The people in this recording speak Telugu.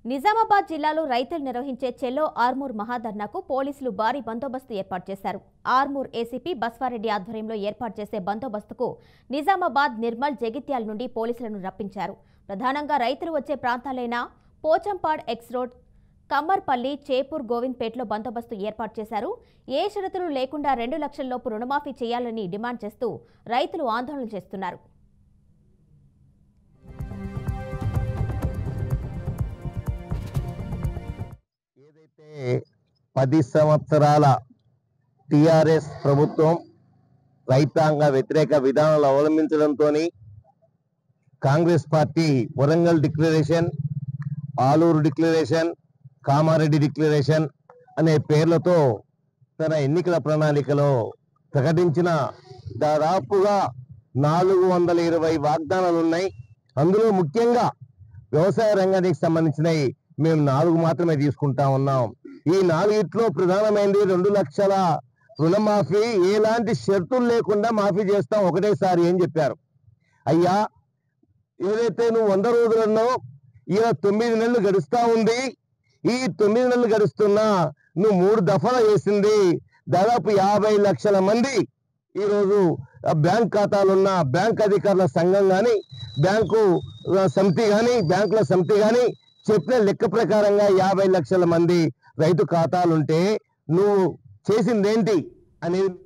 నిజామాబాద్ జిల్లాలో రైతులు నిర్వహించే చెల్లో ఆర్మూర్ మహాధర్నాకు పోలీసులు భారీ బందోబస్తు ఏర్పాటు చేశారు ఆర్మూర్ ఏసీపీ బస్వారెడ్డి ఆధ్వర్యంలో ఏర్పాటు చేసే బందోబస్తుకు నిజామాబాద్ నిర్మల్ జగిత్యాల నుండి పోలీసులను రప్పించారు ప్రధానంగా రైతులు వచ్చే ప్రాంతాలైన పోచంపాడ్ ఎక్స్ రోడ్ కమ్మర్పల్లి చేపూర్ గోవింద్పేటలో బందోబస్తు ఏర్పాటు చేశారు ఏ షరతులు లేకుండా రెండు లక్షల లోపు రుణమాఫీ చేయాలని డిమాండ్ చేస్తూ రైతులు ఆందోళన చేస్తున్నారు ఏదైతే పది సంవత్సరాల టిఆర్ఎస్ ప్రభుత్వం రైతాంగ వ్యతిరేక విధానాలు అవలంబించడంతో Congress party Warangal declaration Aluru declaration Kamareddy declaration అనే పేర్లతో తన ఎన్నికల ప్రణాళికలో ప్రకటించిన దాదాపుగా నాలుగు వందల ఇరవై వాగ్దానాలు ఉన్నాయి అందులో ముఖ్యంగా వ్యవసాయ రంగానికి సంబంధించినవి మేము నాలుగు మాత్రమే తీసుకుంటా ఉన్నాం ఈ నాలుగిట్లో ప్రధానమైనది రెండు లక్షల రుణమాఫీ ఎలాంటి షరతులు లేకుండా మాఫీ చేస్తాం ఒకటేసారి అని చెప్పారు అయ్యా ఏదైతే నువ్వు వంద రోజులన్నో ఇలా తొమ్మిది నెలలు గడుస్తా ఉంది ఈ తొమ్మిది నెలలు గడుస్తున్నా నువ్వు మూడు దఫాలు చేసింది దాదాపు యాభై లక్షల మంది ఈరోజు ఆ బ్యాంక్ ఖాతాలున్న బ్యాంక్ అధికారుల సంఘం కానీ బ్యాంకు ఆ, సమితి కానీ బ్యాంకుల సమితి కానీ చెప్పిన లెక్క ప్రకారంగా యాభై లక్షల మంది రైతు ఖాతాలుంటే నువ్వు చేసిందేంటి అనేది